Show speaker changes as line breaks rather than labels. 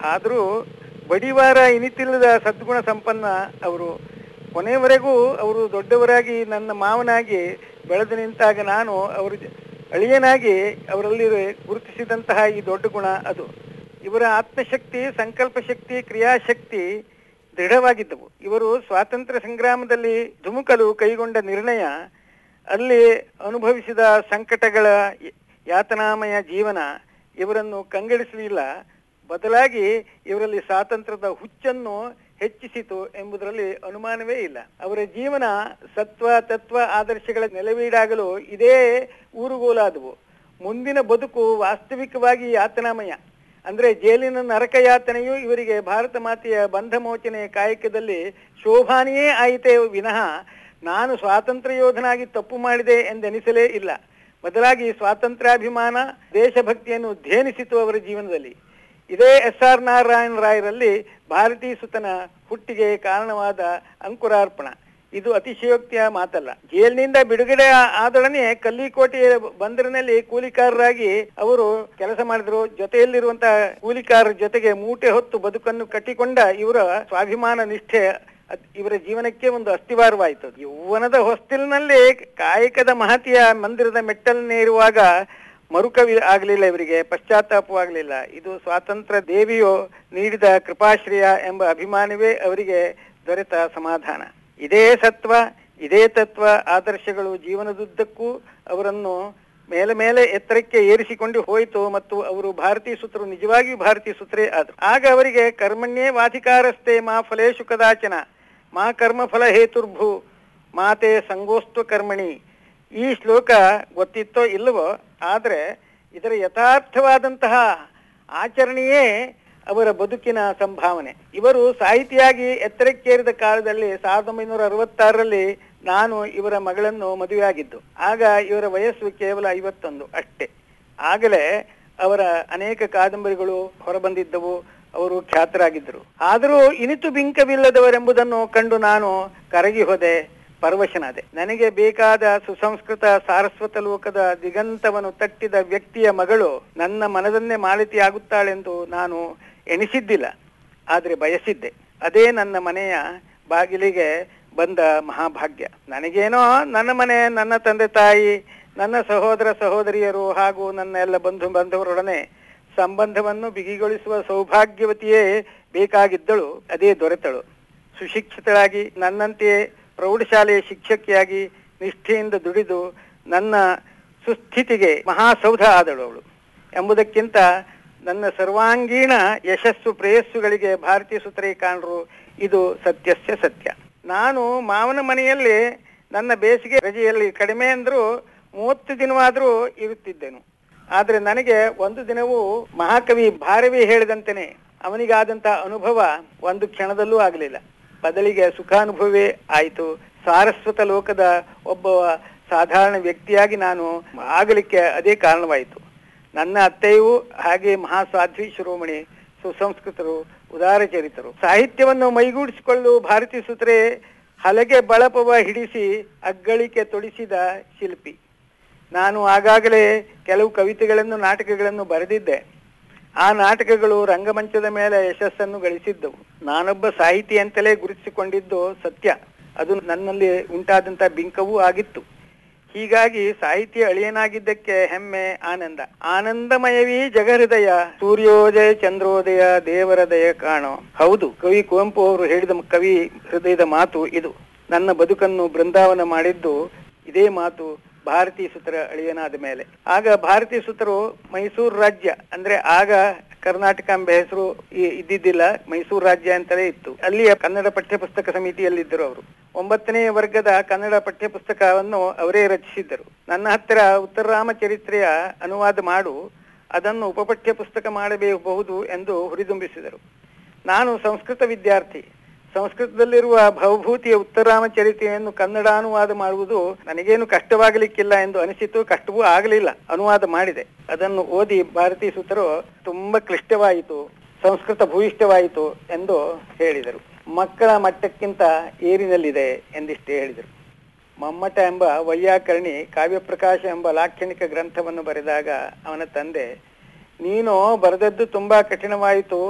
ಆದರೂ ಬಡಿವಾರ ಇನಿತಿಲ್ಲದ ಸದ್ಗುಣ ಸಂಪನ್ನ ಅವರು ಕೊನೆಯವರೆಗೂ ಅವರು ದೊಡ್ಡವರಾಗಿ ನನ್ನ ಮಾವನಾಗಿ ಬೆಳೆದು ನಿಂತಾಗ ನಾನು ಅವರ ಜ- ಅಳಿಯನಾಗಿ ಅವರಲ್ಲಿ ಗುರುತಿಸಿದಂತಹ ಈ ದೊಡ್ಡ ಗುಣ ಅದು ಇವರ ಆತ್ಮಶಕ್ತಿ ಸಂಕಲ್ಪ ಶಕ್ತಿ ಕ್ರಿಯಾಶಕ್ತಿ ದೃಢವಾಗಿದ್ದವು ಇವರು ಸ್ವಾತಂತ್ರ್ಯ ಸಂಗ್ರಾಮದಲ್ಲಿ ಧುಮುಕಲು ಕೈಗೊಂಡ ನಿರ್ಣಯ ಅಲ್ಲಿ ಅನುಭವಿಸಿದ ಸಂಕಟಗಳ ಯ- ಯಾತನಾಮಯ ಜೀವನ ಇವರನ್ನು ಕಂಗೆಡಿಸಲಿಲ್ಲ ಬದಲಾಗಿ ಇವರಲ್ಲಿ ಸ್ವಾತಂತ್ರ್ಯದ ಹುಚ್ಚನ್ನು ಹೆಚ್ಚಿಸಿತು ಎಂಬುದರಲ್ಲಿ ಅನುಮಾನವೇ ಇಲ್ಲ ಅವರ ಜೀವನ ಸತ್ವ ತತ್ವ ಆದರ್ಶಗಳ ನೆಲವೀಡಾಗಲು ಇದೇ ಊರುಗೋಲಾದವು ಮುಂದಿನ ಬದುಕು ವಾಸ್ತವಿಕವಾಗಿ ಯಾತನಾಮಯ ಅಂದ್ರೆ ಜೈಲಿನ ನರಕ ಯಾತನೆಯು ಇವರಿಗೆ ಭಾರತ ಮಾತೆಯ ಬಂಧ ಮೋಚನೆ ಕಾಯಕದಲ್ಲಿ ಶೋಭಾನಿಯೇ ಆಯಿತೇ ವಿನಃ ನಾನು ಸ್ವಾತಂತ್ರ್ಯ ಯೋಧನಾಗಿ ತಪ್ಪು ಮಾಡಿದೆ ಎಂದೆನಿಸಲೇ ಇಲ್ಲ ಬದಲಾಗಿ ಸ್ವಾತಂತ್ರ್ಯಾಭಿಮಾನ ದೇಶಭಕ್ತಿಯನ್ನು ಧ್ಯೇನಿಸಿತು ಅವರ ಜೀವನದಲ್ಲಿ ಇದೇ ಎಸ್ ಆರ್ ನಾರಾಯಣ ರಾಯರಲ್ಲಿ ಭಾರತೀಯ ಸುತನ ಹುಟ್ಟಿಗೆ ಕಾರಣವಾದ ಅಂಕುರಾರ್ಪಣ ಇದು ಅತಿಶಯೋಕ್ತಿಯ ಮಾತಲ್ಲ ಜೈಲಿನಿಂದ ಬಿಡುಗಡೆ ಆದೊಡನೆ ಕಲ್ಲಿಕೋಟೆಯ ಬಂದರಿನಲ್ಲಿ ಕೂಲಿಕಾರರಾಗಿ ಅವರು ಕೆಲಸ ಮಾಡಿದ್ರು ಜೊತೆಯಲ್ಲಿರುವಂತಹ ಕೂಲಿಕಾರರ ಜೊತೆಗೆ ಮೂಟೆ ಹೊತ್ತು ಬದುಕನ್ನು ಕಟ್ಟಿಕೊಂಡ ಇವರ ಸ್ವಾಭಿಮಾನ ನಿಷ್ಠೆ ಅದ್- ಇವರ ಜೀವನಕ್ಕೆ ಒಂದು ಅಸ್ಥಿವಾರವಾಯಿತು ಯೌವನದ ಹೊಸ್ತಿಲಿನಲ್ಲಿ ಕಾಯಕದ ಮಹತಿಯ ಮಂದಿರದ ಮೆಟ್ಟಲನ್ನೇರುವಾಗ ಮರುಕವಿ ಆಗಲಿಲ್ಲ ಇವರಿಗೆ ಪಶ್ಚಾತ್ತಾಪವಾಗಲಿಲ್ಲ ಇದು ಸ್ವಾತಂತ್ರ್ಯ ದೇವಿಯು ನೀಡಿದ ಕೃಪಾಶ್ರಯ ಎಂಬ ಅಭಿಮಾನವೇ ಅವರಿಗೆ ದೊರೆತ ಸಮಾಧಾನ ಇದೇ ಸತ್ವ ಇದೇ ತತ್ವ ಆದರ್ಶಗಳು ಜೀವನದುದ್ದಕ್ಕೂ ಅವರನ್ನು ಮೇಲೆ ಮೇಲೆ ಎತ್ತರಕ್ಕೆ ಏರಿಸಿಕೊಂಡು ಹೋಯಿತು ಮತ್ತು ಅವರು ಭಾರತೀಯ ಸೂತ್ರರು ನಿಜವಾಗಿಯೂ ಭಾರತೀಯ ಸೂತ್ರೇ ಆದರು ಆಗ ಅವರಿಗೆ ಕರ್ಮಣ್ಯೇ ವಾಧಿಕಾರಸ್ತೆ ಮಾ ಫಲೇಶು ಕದಾಚನ ಮಾ ಕರ್ಮ ಫಲ ಹೇತುರ್ಭು ಮಾತೆ ಸಂಗೋಸ್ತ್ವ ಕರ್ಮಣಿ ಈ ಶ್ಲೋಕ ಗೊತ್ತಿತ್ತೋ ಇಲ್ಲವೋ ಆದರೆ ಇದರ ಯಥಾರ್ಥವಾದಂತಹ ಆಚರಣೆಯೇ ಅವರ ಬದುಕಿನ ಸಂಭಾವನೆ ಇವರು ಸಾಹಿತಿಯಾಗಿ ಎತ್ತರಕ್ಕೇರಿದ ಕಾಲದಲ್ಲಿ ಸಾವಿರದ ಒಂಬೈನೂರ ಅರವತ್ತಾರರಲ್ಲಿ ನಾನು ಇವರ ಮಗಳನ್ನು ಮದುವೆಯಾಗಿದ್ದು ಆಗ ಇವರ ವಯಸ್ಸು ಕೇವಲ ಐವತ್ತೊಂದು ಅಷ್ಟೇ ಆಗಲೇ ಅವರ ಅನೇಕ ಕಾದಂಬರಿಗಳು ಹೊರಬಂದಿದ್ದವು ಅವರು ಖ್ಯಾತರಾಗಿದ್ದರು ಆದರೂ ಇನಿತು ಬಿಂಕವಿಲ್ಲದವರೆಂಬುದನ್ನು ಕಂಡು ನಾನು ಕರಗಿ ಹೋದೆ ಪರವಶನಾದೆ ನನಗೆ ಬೇಕಾದ ಸುಸಂಸ್ಕೃತ ಸಾರಸ್ವತ ಲೋಕದ ದಿಗಂತವನ್ನು ತಟ್ಟಿದ ವ್ಯಕ್ತಿಯ ಮಗಳು ನನ್ನ ಮನದನ್ನೇ ಮಾಲತಿಯಾಗುತ್ತಾಳೆಂದು ನಾನು ಎಣಿಸಿದ್ದಿಲ್ಲ ಆದ್ರೆ ಬಯಸಿದ್ದೆ ಅದೇ ನನ್ನ ಮನೆಯ ಬಾಗಿಲಿಗೆ ಬಂದ ಮಹಾಭಾಗ್ಯ ನನಗೇನೋ ನನ್ನ ಮನೆ ನನ್ನ ತಂದೆ ತಾಯಿ ನನ್ನ ಸಹೋದರ ಸಹೋದರಿಯರು ಹಾಗೂ ನನ್ನ ಎಲ್ಲ ಬಂಧು ಬಾಂಧವರೊಡನೆ ಸಂಬಂಧವನ್ನು ಬಿಗಿಗೊಳಿಸುವ ಸೌಭಾಗ್ಯವತಿಯೇ ಬೇಕಾಗಿದ್ದಳು ಅದೇ ದೊರೆತಳು ಸುಶಿಕ್ಷಿತಳಾಗಿ ನನ್ನಂತೆಯೇ ಪ್ರೌಢಶಾಲೆಯ ಶಿಕ್ಷಕಿಯಾಗಿ ನಿಷ್ಠೆಯಿಂದ ದುಡಿದು ನನ್ನ ಸುಸ್ಥಿತಿಗೆ ಮಹಾಸೌಧ ಆದಳು ಅವಳು ಎಂಬುದಕ್ಕಿಂತ ನನ್ನ ಸರ್ವಾಂಗೀಣ ಯಶಸ್ಸು ಪ್ರೇಯಸ್ಸುಗಳಿಗೆ ಭಾರತೀಯ ಸುತರೇ ಕಾಣರು ಇದು ಸತ್ಯಸ್ಯ ಸತ್ಯ ನಾನು ಮಾವನ ಮನೆಯಲ್ಲಿ ನನ್ನ ಬೇಸಿಗೆ ರಜೆಯಲ್ಲಿ ಕಡಿಮೆ ಅಂದ್ರೂ ಮೂವತ್ತು ದಿನವಾದರೂ ಇರುತ್ತಿದ್ದೆನು ಆದ್ರೆ ನನಗೆ ಒಂದು ದಿನವೂ ಮಹಾಕವಿ ಭಾರವಿ ಹೇಳಿದಂತೆನೆ ಅವನಿಗಾದಂತಹ ಅನುಭವ ಒಂದು ಕ್ಷಣದಲ್ಲೂ ಆಗಲಿಲ್ಲ ಬದಲಿಗೆ ಸುಖಾನುಭವವೇ ಆಯಿತು ಸಾರಸ್ವತ ಲೋಕದ ಒಬ್ಬ ಸಾಧಾರಣ ವ್ಯಕ್ತಿಯಾಗಿ ನಾನು ಆಗಲಿಕ್ಕೆ ಅದೇ ಕಾರಣವಾಯಿತು ನನ್ನ ಅತ್ತೆಯೂ ಹಾಗೆ ಮಹಾಸಾಧ್ವಿ ಶಿರೋಮಣಿ ಸುಸಂಸ್ಕೃತರು ಉದಾರಚರಿತರು ಸಾಹಿತ್ಯವನ್ನು ಮೈಗೂಡಿಸಿಕೊಳ್ಳಲು ಭಾರತೀಯ ಸೂತ್ರೆ ಹಲಗೆ ಬಳಪವ ಹಿಡಿಸಿ ಅಗ್ಗಳಿಕೆ ತೊಡಿಸಿದ ಶಿಲ್ಪಿ ನಾನು ಆಗಾಗಲೇ ಕೆಲವು ಕವಿತೆಗಳನ್ನು ನಾಟಕಗಳನ್ನು ಬರೆದಿದ್ದೆ ಆ ನಾಟಕಗಳು ರಂಗಮಂಚದ ಮೇಲೆ ಯಶಸ್ಸನ್ನು ಗಳಿಸಿದ್ದವು ನಾನೊಬ್ಬ ಸಾಹಿತಿ ಅಂತಲೇ ಗುರುತಿಸಿಕೊಂಡಿದ್ದು ಸತ್ಯ ಅದು ನನ್ನಲ್ಲಿ ಉಂಟಾದಂತ ಬಿಂಕವೂ ಆಗಿತ್ತು ಹೀಗಾಗಿ ಸಾಹಿತ್ಯ ಅಳಿಯನಾಗಿದ್ದಕ್ಕೆ ಹೆಮ್ಮೆ ಆನಂದ ಆನಂದಮಯವೀ ಜಗಹೃದಯ ಸೂರ್ಯೋದಯ ಚಂದ್ರೋದಯ ದೇವರ ದಯ ಕಾಣೋ ಹೌದು ಕವಿ ಕುವೆಂಪು ಅವರು ಹೇಳಿದ ಕವಿ ಹೃದಯದ ಮಾತು ಇದು ನನ್ನ ಬದುಕನ್ನು ಬೃಂದಾವನ ಮಾಡಿದ್ದು ಇದೇ ಮಾತು ಭಾರತೀಯ ಸುತರ ಅಳಿಯನಾದ ಮೇಲೆ ಆಗ ಭಾರತೀಯ ಸುತರು ಮೈಸೂರು ರಾಜ್ಯ ಅಂದ್ರೆ ಆಗ ಕರ್ನಾಟಕ ಎಂಬ ಹೆಸರು ಇ- ಇದ್ದಿದ್ದಿಲ್ಲ ಮೈಸೂರು ರಾಜ್ಯ ಅಂತಲೇ ಇತ್ತು ಅಲ್ಲಿಯ ಕನ್ನಡ ಪಠ್ಯಪುಸ್ತಕ ಸಮಿತಿಯಲ್ಲಿದ್ದರು ಅವರು ಒಂಬತ್ತನೇ ವರ್ಗದ ಕನ್ನಡ ಪಠ್ಯಪುಸ್ತಕವನ್ನು ಅವರೇ ರಚಿಸಿದ್ದರು ನನ್ನ ಹತ್ತಿರ ಉತ್ತರ ರಾಮಚರಿತ್ರೆಯ ಅನುವಾದ ಮಾಡು ಅದನ್ನು ಉಪಪಠ್ಯ ಪುಸ್ತಕ ಮಾಡಬಹುದು ಎಂದು ಹುರಿದುಂಬಿಸಿದರು ನಾನು ಸಂಸ್ಕೃತ ವಿದ್ಯಾರ್ಥಿ ಸಂಸ್ಕೃತದಲ್ಲಿರುವ ಭವಭೂತಿಯ ಉತ್ತರಾಮಚರಿತೆಯನ್ನು ಕನ್ನಡ ಅನುವಾದ ಮಾಡುವುದು ನನಗೇನು ಕಷ್ಟವಾಗಲಿಕ್ಕಿಲ್ಲ ಎಂದು ಅನಿಸಿತು ಕಷ್ಟವೂ ಆಗಲಿಲ್ಲ ಅನುವಾದ ಮಾಡಿದೆ ಅದನ್ನು ಓದಿ ಭಾರತೀಯ ಸೂತರು ತುಂಬಾ ಕ್ಲಿಷ್ಟವಾಯಿತು ಸಂಸ್ಕೃತ ಭೂಯಿಷ್ಠವಾಯಿತು ಎಂದು ಹೇಳಿದರು ಮಕ್ಕಳ ಮಟ್ಟಕ್ಕಿಂತ ಏರಿನಲ್ಲಿದೆ ಎಂದಿಷ್ಟೇ ಹೇಳಿದರು ಮಮ್ಮಟ ಎಂಬ ವೈಯಾಕರಣಿ ಕಾವ್ಯಪ್ರಕಾಶ ಎಂಬ ಲಾಕ್ಷಣಿಕ ಗ್ರಂಥವನ್ನು ಬರೆದಾಗ ಅವನ ತಂದೆ ನೀನು ಬರೆದದ್ದು ತುಂಬಾ ಕಠಿಣವಾಯಿತು